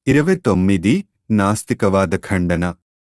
ఇరవై తొమ్మిది నాస్తికవాద ఖండన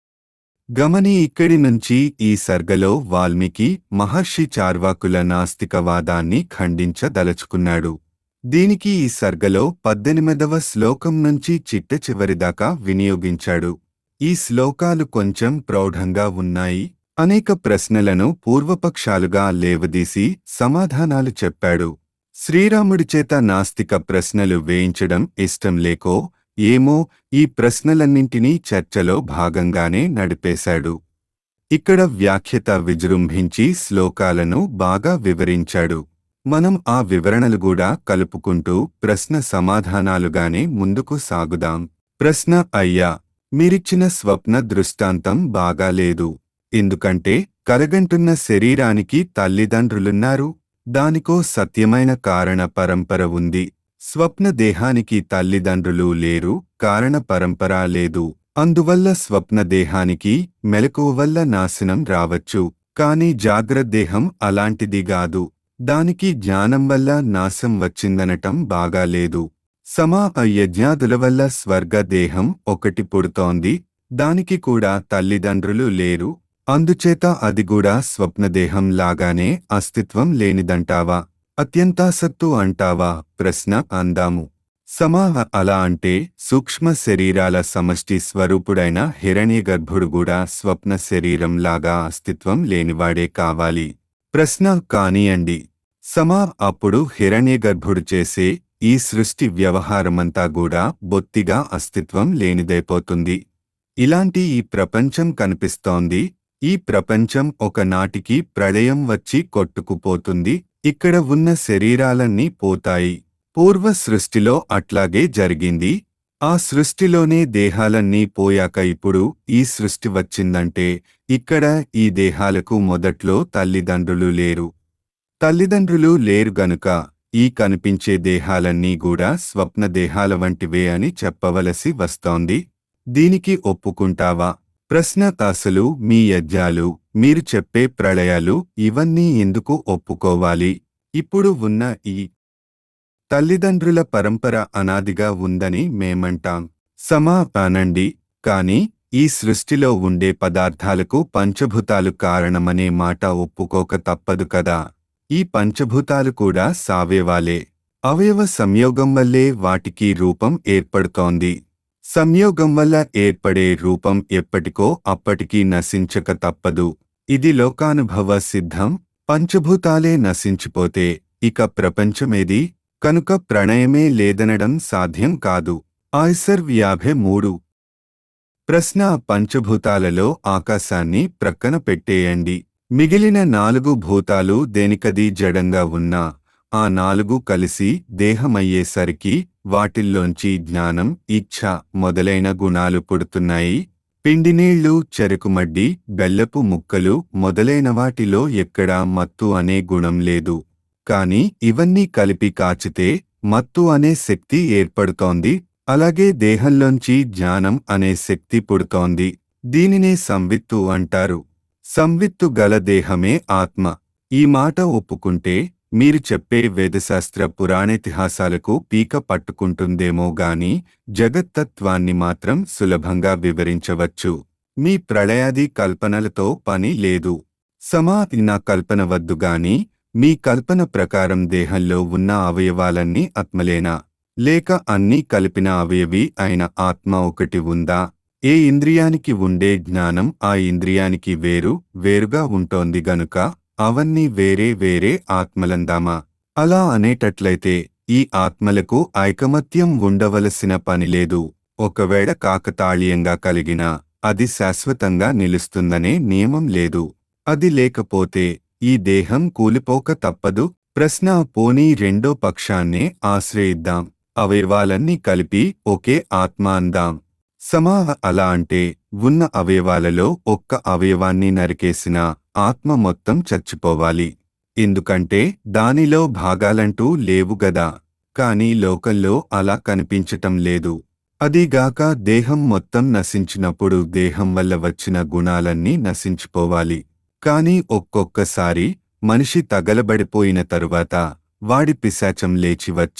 గమని ఇక్కడి నుంచి ఈ సర్గలో వాల్మీకి మహర్షి చార్వాకుల నాస్తికవాదాన్ని ఖండించదలుచుకున్నాడు దీనికి ఈ సర్గలో పద్దెనిమిదవ శ్లోకం నుంచి చిట్ట చివరిదాకా వినియోగించాడు ఈ శ్లోకాలు కొంచెం ప్రౌఢంగా ఉన్నాయి అనేక ప్రశ్నలను పూర్వపక్షాలుగా లేవదీసి సమాధానాలు చెప్పాడు శ్రీరాముడి చేత నాస్తిక ప్రశ్నలు వేయించడం ఇష్టం లేకో ఏమో ఈ ప్రశ్నలన్నింటినీ చర్చలో భాగంగానే నడిపేశాడు ఇక్కడ వ్యాఖ్యత విజృంభించి శ్లోకాలను బాగా వివరించాడు మనం ఆ వివరణలు కూడా కలుపుకుంటూ ప్రశ్న సమాధానాలుగానే ముందుకు సాగుదాం ప్రశ్న అయ్యా మీరిచ్చిన స్వప్న దృష్టాంతం బాగాలేదు ఎందుకంటే కరగంటున్న శరీరానికి తల్లిదండ్రులున్నారు దానికో సత్యమైన కారణ పరంపర ఉంది స్వప్న దేహానికి తల్లిదండ్రులు లేరు కారణ పరంపర లేదు అందువల్ల స్వప్న దేహానికి మెలకువ వల్ల నాశనం రావచ్చు కాని జాగ్రత్తదేహం అలాంటిది గాదు దానికి జ్ఞానం వల్ల నాశం వచ్చిందనటం బాగాలేదు సమా యజ్ఞాదుల వల్ల స్వర్గ దేహం ఒకటి పుడుతోంది దానికి కూడా తల్లిదండ్రులు లేరు అందుచేత అది కూడా స్వప్నదేహం లాగానే అస్తిత్వం లేనిదంటావా అత్యంతాసత్తు అంటావా ప్రశ్న అందాము సమా అలా అంటే సూక్ష్మ శరీరాల సమష్టి స్వరూపుడైన హిరణ్యగర్భుడు కూడా స్వప్న శరీరం లాగా అస్తిత్వం లేనివాడే కావాలి ప్రశ్న కానియండి సమా అప్పుడు హిరణ్యగర్భుడు చేసే ఈ సృష్టి వ్యవహారమంతా కూడా బొత్తిగా అస్తిత్వం లేనిదైపోతుంది ఇలాంటి ఈ ప్రపంచం కనిపిస్తోంది ఈ ప్రపంచం ఒకనాటికి ప్రళయం వచ్చి కొట్టుకుపోతుంది ఇక్కడ ఉన్న శరీరాలన్నీ పోతాయి పూర్వ సృష్టిలో అట్లాగే జరిగింది ఆ సృష్టిలోనే దేహాలన్నీ పోయాక ఇప్పుడు ఈ సృష్టి వచ్చిందంటే ఇక్కడ ఈ దేహాలకు మొదట్లో తల్లిదండ్రులు లేరు తల్లిదండ్రులు లేరు గనుక ఈ కనిపించే దేహాలన్నీ కూడా స్వప్న దేహాల వంటివే అని చెప్పవలసి వస్తోంది దీనికి ఒప్పుకుంటావా ప్రశ్న అసలు మీ యజ్ఞాలు మీరు చెప్పే ప్రళయాలు ఇవన్నీ ఎందుకు ఒప్పుకోవాలి ఇప్పుడు ఉన్న ఈ తల్లిదండ్రుల పరంపర అనాదిగా ఉందని మేమంటాం సమా అనండి కాని ఈ సృష్టిలో ఉండే పదార్థాలకు పంచభూతాలు కారణమనే మాట ఒప్పుకోక తప్పదు కదా ఈ పంచభూతాలు కూడా సావేవాలే అవయవ సంయోగం వల్లే వాటికి రూపం ఏర్పడుతోంది సంయోగం వల్ల ఏర్పడే రూపం ఎప్పటికో అప్పటికీ నశించక తప్పదు ఇది లోకానుభవ సిద్ధం పంచభూతాలే నశించిపోతే ఇక ప్రపంచమేది కనుక ప్రణయమే లేదనడం సాధ్యం కాదు ఆయిసర్ యాభై మూడు ప్రశ్న పంచభూతాలలో ఆకాశాన్ని ప్రక్కన పెట్టేయండి మిగిలిన నాలుగు భూతాలు దేనికది జడంగా ఉన్నా ఆ నాలుగు కలిసి దేహమయ్యేసరికి వాటిల్లోంచి జ్ఞానం ఇచ్ఛ మొదలైన గుణాలు పుడుతున్నాయి పిండినీళ్లు చెరుకుమడ్డి బెల్లపు ముక్కలు మొదలైన వాటిలో ఎక్కడా మత్తు అనే గుణం లేదు కాని ఇవన్నీ కలిపి కాచితే మత్తు అనే శక్తి ఏర్పడుతోంది అలాగే దేహంలోంచి జ్ఞానం అనే శక్తి పుడుతోంది దీనినే సంవిత్తు అంటారు సంవిత్తు గల దేహమే ఆత్మ ఈ మాట ఒప్పుకుంటే మీరు చెప్పే వేదశాస్త్ర పురాణేతిహాసాలకు పీక పట్టుకుంటుందేమో గాని జగత్తత్వాన్ని మాత్రం సులభంగా వివరించవచ్చు మీ ప్రళయాది కల్పనలతో పని లేదు సమా నా కల్పన వద్దు గాని మీ కల్పన ప్రకారం దేహంలో ఉన్న అవయవాలన్నీ ఆత్మలేనా లేక అన్నీ కలిపిన అవయవి అయిన ఆత్మ ఒకటి ఉందా ఏ ఇంద్రియానికి ఉండే జ్ఞానం ఆ ఇంద్రియానికి వేరు వేరుగా ఉంటోంది గనుక అవన్నీ వేరే వేరే ఆత్మలందామా అలా అనేటట్లయితే ఈ ఆత్మలకు ఐకమత్యం ఉండవలసిన పనిలేదు ఒకవేళ కాకతాళీయంగా కలిగినా అది శాశ్వతంగా నిలుస్తుందనే నియమం లేదు అది లేకపోతే ఈ దేహం కూలిపోక తప్పదు ప్రశ్న పోనీ రెండో పక్షాన్నే ఆశ్రయిద్దాం అవయవాలన్నీ కలిపి ఒకే ఆత్మ అందాం సమా అలా అంటే ఉన్న అవయవాలలో ఒక్క అవయవాన్ని నరికేసిన ఆత్మ మొత్తం చచ్చిపోవాలి ఎందుకంటే దానిలో భాగాలంటూ లేవు గదా కాని లోకంలో అలా కనిపించటం లేదు అదీగాక దేహం మొత్తం నశించినప్పుడు దేహం వల్ల వచ్చిన గుణాలన్నీ నశించిపోవాలి కాని ఒక్కొక్కసారి మనిషి తగలబడిపోయిన తరువాత వాడి పిశాచం లేచి వచ్చి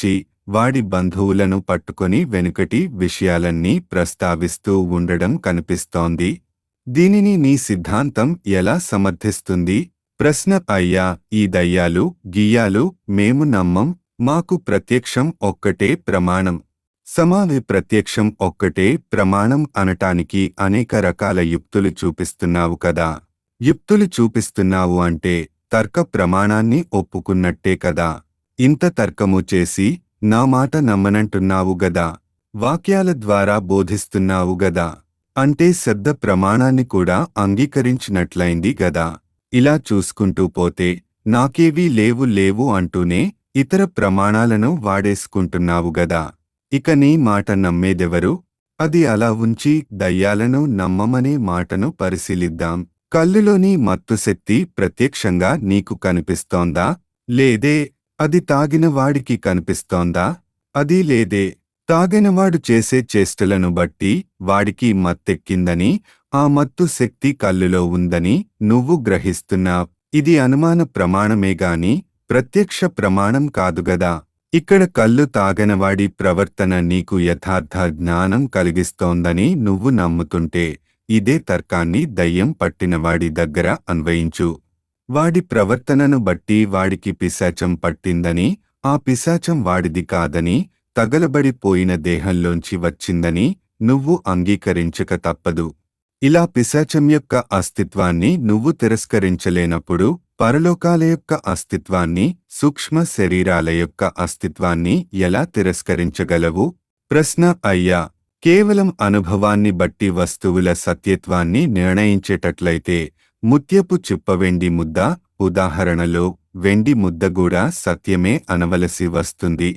వాడి బంధువులను పట్టుకొని వెనుకటి విషయాలన్నీ ప్రస్తావిస్తూ ఉండడం కనిపిస్తోంది దీనిని నీ సిద్ధాంతం ఎలా సమర్థిస్తుంది ప్రశ్న అయ్యా ఈ దయ్యాలు గియ్యాలు మేము నమ్మం మాకు ప్రత్యక్షం ఒక్కటే ప్రమాణం సమావి ప్రత్యక్షం ఒక్కటే ప్రమాణం అనటానికి అనేక రకాల యుక్తులు చూపిస్తున్నావు కదా యుక్తులు చూపిస్తున్నావు అంటే తర్క ప్రమాణాన్ని ఒప్పుకున్నట్టే కదా ఇంత తర్కము చేసి నా మాట నమ్మనంటున్నావు గదా వాక్యాల ద్వారా బోధిస్తున్నావు గదా అంటే శబ్ద ప్రమాణాన్ని కూడా అంగీకరించినట్లయింది గదా ఇలా చూసుకుంటూ పోతే నాకేవీ లేవు లేవు అంటూనే ఇతర ప్రమాణాలను వాడేసుకుంటున్నావు గదా ఇక నీ మాట నమ్మేదెవరు అది అలా ఉంచి దయ్యాలను నమ్మమనే మాటను పరిశీలిద్దాం కళ్ళులోని మత్తు శక్తి ప్రత్యక్షంగా నీకు కనిపిస్తోందా లేదే అది తాగిన వాడికి కనిపిస్తోందా అది లేదే తాగినవాడు చేసే చేష్టలను బట్టి వాడికి మత్తెక్కిందని ఆ మత్తు శక్తి కళ్ళులో ఉందని నువ్వు గ్రహిస్తున్నావ్ ఇది అనుమాన ప్రమాణమేగాని ప్రత్యక్ష ప్రమాణం కాదుగదా ఇక్కడ కళ్ళు తాగనవాడి ప్రవర్తన నీకు యథార్థ జ్ఞానం కలిగిస్తోందని నువ్వు నమ్ముతుంటే ఇదే తర్కాన్ని దయ్యం పట్టినవాడి దగ్గర అన్వయించు వాడి ప్రవర్తనను బట్టి వాడికి పిశాచం పట్టిందని ఆ పిశాచం వాడిది కాదని తగలబడిపోయిన దేహంలోంచి వచ్చిందని నువ్వు అంగీకరించక తప్పదు ఇలా పిశాచం యొక్క అస్తిత్వాన్ని నువ్వు తిరస్కరించలేనప్పుడు పరలోకాల యొక్క అస్తిత్వాన్ని సూక్ష్మ శరీరాల యొక్క అస్తిత్వాన్ని ఎలా తిరస్కరించగలవు ప్రశ్న అయ్యా కేవలం అనుభవాన్ని బట్టి వస్తువుల సత్యత్వాన్ని నిర్ణయించేటట్లయితే ముత్యపు చిప్పవెండి ముద్ద ఉదాహరణలో వెండి ముద్ద కూడా సత్యమే అనవలసి వస్తుంది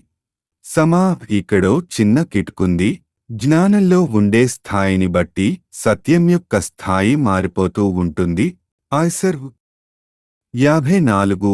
సమా ఇక్కడో చిన్న కిటుకుంది జ్ఞానంలో ఉండే స్థాయిని బట్టి సత్యం యొక్క స్థాయి మారిపోతూ ఉంటుంది ఆయ్సర్ యాభై నాలుగు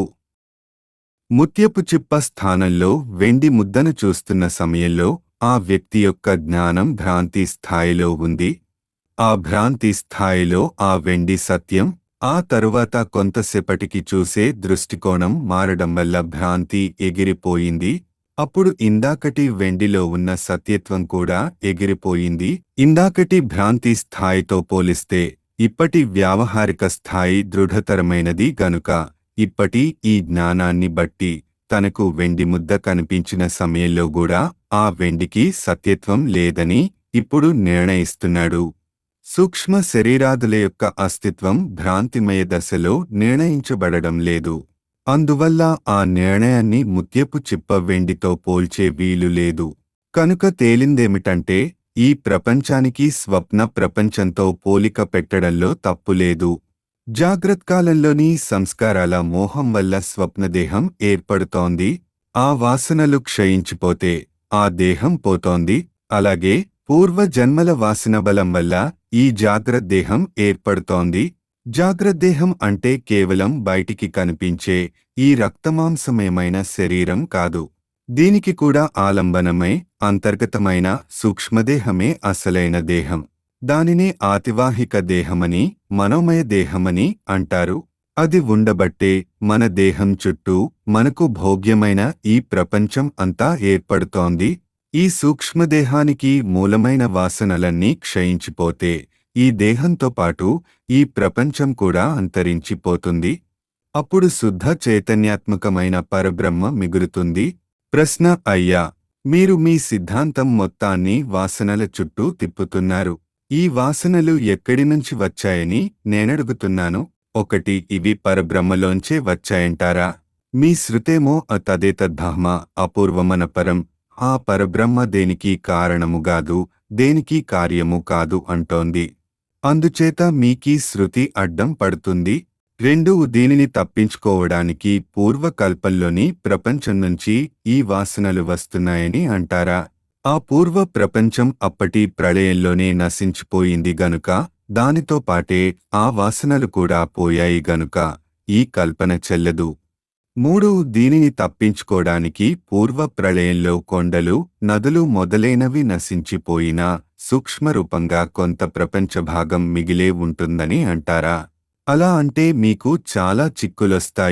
ముత్యపు చిప్ప స్థానంలో వెండి ముద్దను చూస్తున్న సమయంలో ఆ వ్యక్తి యొక్క జ్ఞానం భ్రాంతి స్థాయిలో ఉంది ఆ భ్రాంతి స్థాయిలో ఆ వెండి సత్యం ఆ తరువాత కొంతసేపటికి చూసే దృష్టికోణం మారడం వల్ల భ్రాంతి ఎగిరిపోయింది అప్పుడు ఇందాకటి వెండిలో ఉన్న సత్యత్వం కూడా ఎగిరిపోయింది ఇందాకటి భ్రాంతి స్థాయితో పోలిస్తే ఇప్పటి వ్యావహారిక స్థాయి దృఢతరమైనది గనుక ఇప్పటి ఈ జ్ఞానాన్ని బట్టి తనకు వెండి ముద్ద కనిపించిన సమయంలో కూడా ఆ వెండికి సత్యత్వం లేదని ఇప్పుడు నిర్ణయిస్తున్నాడు సూక్ష్మ శరీరాదుల యొక్క అస్తిత్వం భ్రాంతిమయ దశలో నిర్ణయించబడడం లేదు అందువల్ల ఆ నిర్ణయాన్ని ముత్యపు చిప్ప వెండితో పోల్చే వీలు లేదు కనుక తేలిందేమిటంటే ఈ ప్రపంచానికి స్వప్న ప్రపంచంతో పోలిక పెట్టడంలో తప్పులేదు జాగ్రత్కాలంలోని సంస్కారాల మోహం వల్ల స్వప్నదేహం ఏర్పడుతోంది ఆ వాసనలు క్షయించిపోతే ఆ దేహం పోతోంది అలాగే పూర్వ జన్మల వాసన బలం వల్ల ఈ జాగ్రత్తదేహం ఏర్పడుతోంది జాగ్రత్తదేహం అంటే కేవలం బయటికి కనిపించే ఈ రక్తమాంసమయమైన శరీరం కాదు దీనికి కూడా ఆలంబనమై అంతర్గతమైన సూక్ష్మదేహమే అసలైన దేహం దానినే ఆతివాహిక దేహమని మనోమయ దేహమని అంటారు అది ఉండబట్టే మన దేహం చుట్టూ మనకు భోగ్యమైన ఈ ప్రపంచం అంతా ఏర్పడుతోంది ఈ సూక్ష్మదేహానికి మూలమైన వాసనలన్నీ క్షయించిపోతే ఈ దేహంతో పాటు ఈ ప్రపంచం కూడా అంతరించిపోతుంది అప్పుడు శుద్ధ చైతన్యాత్మకమైన పరబ్రహ్మ మిగులుతుంది ప్రశ్న అయ్యా మీరు మీ సిద్ధాంతం మొత్తాన్ని వాసనల చుట్టూ తిప్పుతున్నారు ఈ వాసనలు ఎక్కడి నుంచి వచ్చాయని నేనడుగుతున్నాను ఒకటి ఇవి పరబ్రహ్మలోంచే వచ్చాయంటారా మీ శృతేమో తదేతద్భామ అపూర్వమన పరం ఆ పరబ్రహ్మ దేనికి కారణముగాదు దేనికి కార్యము కాదు అంటోంది అందుచేత మీకీ శృతి అడ్డం పడుతుంది రెండు దీనిని తప్పించుకోవడానికి పూర్వకల్పంలోని ప్రపంచం నుంచి ఈ వాసనలు వస్తున్నాయని అంటారా ఆ పూర్వ ప్రపంచం అప్పటి ప్రళయంలోనే నశించిపోయింది గనుక దానితో పాటే ఆ వాసనలు కూడా పోయాయి గనుక ఈ కల్పన చెల్లదు మూడు దీనిని తప్పించుకోవడానికి పూర్వ ప్రళయంలో కొండలు నదులు మొదలైనవి నశించిపోయినా సూక్ష్మరూపంగా కొంత ప్రపంచ భాగం మిగిలే ఉంటుందని అంటారా అలా అంటే మీకు చాలా చిక్కులొస్తాయి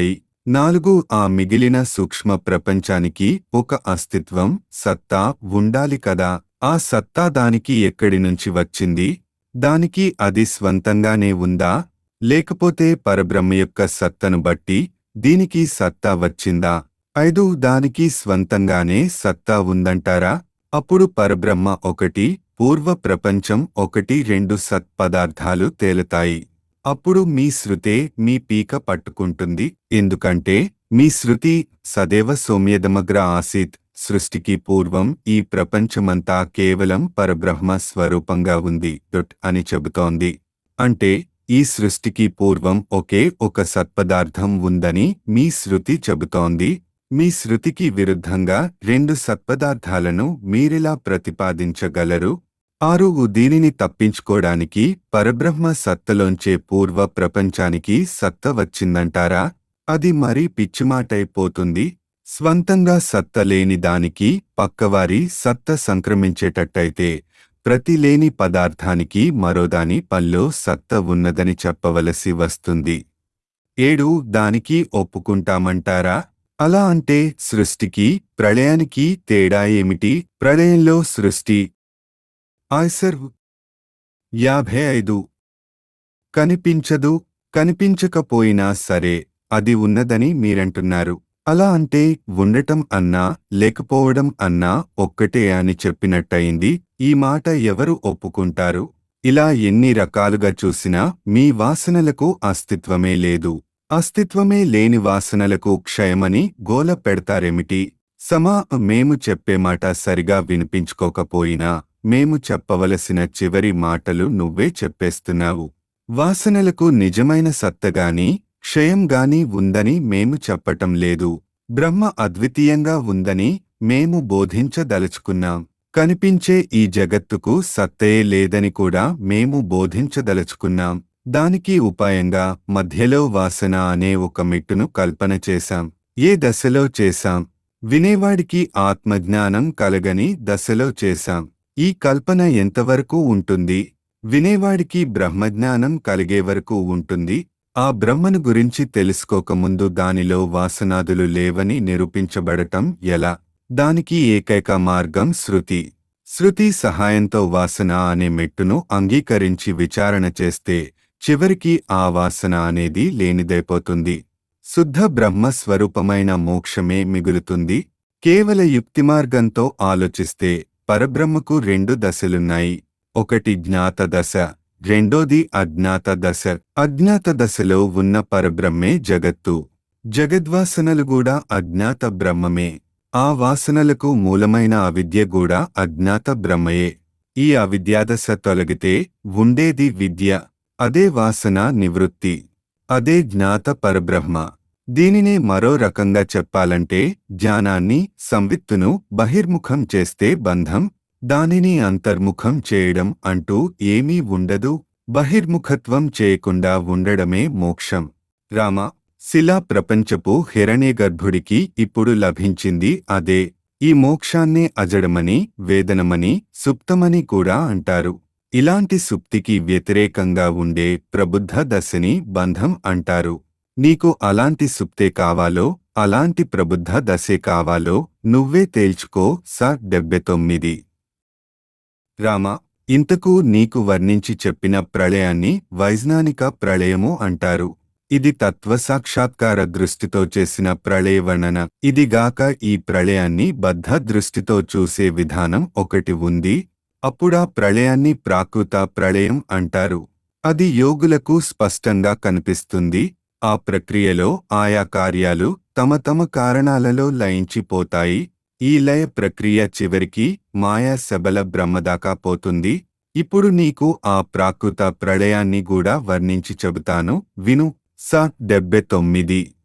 నాలుగు ఆ మిగిలిన సూక్ష్మ ప్రపంచానికి ఒక అస్తిత్వం సత్తా ఉండాలి కదా ఆ సత్తా దానికి ఎక్కడి నుంచి వచ్చింది దానికి అది స్వంతంగానే ఉందా లేకపోతే పరబ్రహ్మ యొక్క సత్తను బట్టి దీనికి సత్తా వచ్చిందా ఐదు దానికి స్వంతంగానే సత్తా ఉందంటారా అప్పుడు పరబ్రహ్మ ఒకటి పూర్వ ప్రపంచం ఒకటి రెండు సత్పదార్థాలు తేలుతాయి అప్పుడు మీ శృతే మీ పీక పట్టుకుంటుంది ఎందుకంటే మీ శృతి సదేవ సౌమ్యదమగ్ర ఆసీత్ సృష్టికి పూర్వం ఈ ప్రపంచమంతా కేవలం పరబ్రహ్మ స్వరూపంగా ఉంది డొట్ అని చెబుతోంది అంటే ఈ సృష్టికి పూర్వం ఒకే ఒక సత్పదార్థం ఉందని మీ శృతి చెబుతోంది మీ శృతికి విరుద్ధంగా రెండు సత్పదార్థాలను మీరిలా ప్రతిపాదించగలరు ఆరు దీనిని తప్పించుకోడానికి పరబ్రహ్మ సత్తలోంచే పూర్వ ప్రపంచానికి సత్త వచ్చిందంటారా అది మరీ పిచ్చిమాటైపోతుంది స్వంతంగా సత్త లేని దానికి పక్కవారి సత్త సంక్రమించేటట్టయితే ప్రతి లేని పదార్థానికి మరోదాని పల్లో సత్త ఉన్నదని చెప్పవలసి వస్తుంది ఏడు దానికి ఒప్పుకుంటామంటారా అలా అంటే సృష్టికి ప్రళయానికి తేడా ఏమిటి ప్రళయంలో సృష్టి ఆయ్సర్ యాభై ఐదు కనిపించదు కనిపించకపోయినా సరే అది ఉన్నదని మీరంటున్నారు అలా అంటే ఉండటం అన్నా లేకపోవడం అన్నా ఒక్కటే అని చెప్పినట్టయింది ఈ మాట ఎవరు ఒప్పుకుంటారు ఇలా ఎన్ని రకాలుగా చూసినా మీ వాసనలకు అస్తిత్వమే లేదు అస్తిత్వమే లేని వాసనలకు క్షయమని గోల పెడతారేమిటి సమా మేము చెప్పే మాట సరిగా వినిపించుకోకపోయినా మేము చెప్పవలసిన చివరి మాటలు నువ్వే చెప్పేస్తున్నావు వాసనలకు నిజమైన సత్తగాని క్షయం గాని ఉందని మేము చెప్పటం లేదు బ్రహ్మ అద్వితీయంగా ఉందని మేము బోధించదలుచుకున్నాం కనిపించే ఈ జగత్తుకు సత్తయే లేదని కూడా మేము బోధించదలుచుకున్నాం దానికి ఉపాయంగా మధ్యలో వాసన అనే ఒక మెట్టును కల్పన చేశాం ఏ దశలో చేశాం వినేవాడికి ఆత్మజ్ఞానం కలగని దశలో చేశాం ఈ కల్పన ఎంతవరకు ఉంటుంది వినేవాడికి బ్రహ్మజ్ఞానం కలిగే వరకు ఉంటుంది ఆ బ్రహ్మను గురించి తెలుసుకోకముందు దానిలో వాసనాదులు లేవని నిరూపించబడటం ఎలా దానికి ఏకైక మార్గం శృతి శృతి సహాయంతో వాసన అనే మెట్టును అంగీకరించి విచారణ చేస్తే చివరికి ఆ వాసన అనేది లేనిదైపోతుంది శుద్ధ బ్రహ్మ స్వరూపమైన మోక్షమే మిగులుతుంది కేవల యుక్తిమార్గంతో ఆలోచిస్తే పరబ్రహ్మకు రెండు దశలున్నాయి ఒకటి జ్ఞాత దశ రెండోది అజ్ఞాత దశ అజ్ఞాత దశలో ఉన్న పరబ్రహ్మే జగత్తు జగద్వాసనలు కూడా అజ్ఞాత బ్రహ్మమే ఆ వాసనలకు మూలమైన అవిద్య కూడా అజ్ఞాత బ్రహ్మయే ఈ అవిద్యాదశ తొలగితే ఉండేది విద్య అదే వాసన నివృత్తి అదే జ్ఞాత పరబ్రహ్మ దీనినే మరో రకంగా చెప్పాలంటే జ్ఞానాన్ని సంవిత్తును బహిర్ముఖం చేస్తే బంధం దానిని అంతర్ముఖం చేయడం అంటూ ఏమీ ఉండదు బహిర్ముఖత్వం చేయకుండా ఉండడమే మోక్షం రామ శిలా ప్రపంచపు హిరణ్యగర్భుడికి ఇప్పుడు లభించింది అదే ఈ మోక్షాన్నే అజడమని వేదనమని సుప్తమని కూడా అంటారు ఇలాంటి సుప్తికి వ్యతిరేకంగా ఉండే ప్రబుద్ధ దశని బంధం అంటారు నీకు అలాంటి సుప్తే కావాలో అలాంటి ప్రబుద్ధ దశే కావాలో నువ్వే తేల్చుకో స డెబ్బె తొమ్మిది రామ ఇంతకు నీకు వర్ణించి చెప్పిన ప్రళయాన్ని వైజ్ఞానిక ప్రళయము అంటారు ఇది తత్వ సాక్షాత్కార దృష్టితో చేసిన ప్రళయ వర్ణన ఇదిగాక ఈ ప్రళయాన్ని బద్ధ దృష్టితో చూసే విధానం ఒకటి ఉంది అప్పుడా ప్రళయాన్ని ప్రాకృత ప్రళయం అంటారు అది యోగులకు స్పష్టంగా కనిపిస్తుంది ఆ ప్రక్రియలో ఆయా కార్యాలు తమ తమ కారణాలలో లయించిపోతాయి ఈ లయ ప్రక్రియ చివరికి మాయా శబల బ్రహ్మదాకా పోతుంది ఇప్పుడు నీకు ఆ ప్రాకృత ప్రళయాన్ని కూడా వర్ణించి చెబుతాను విను స డెబ్బె తొమ్మిది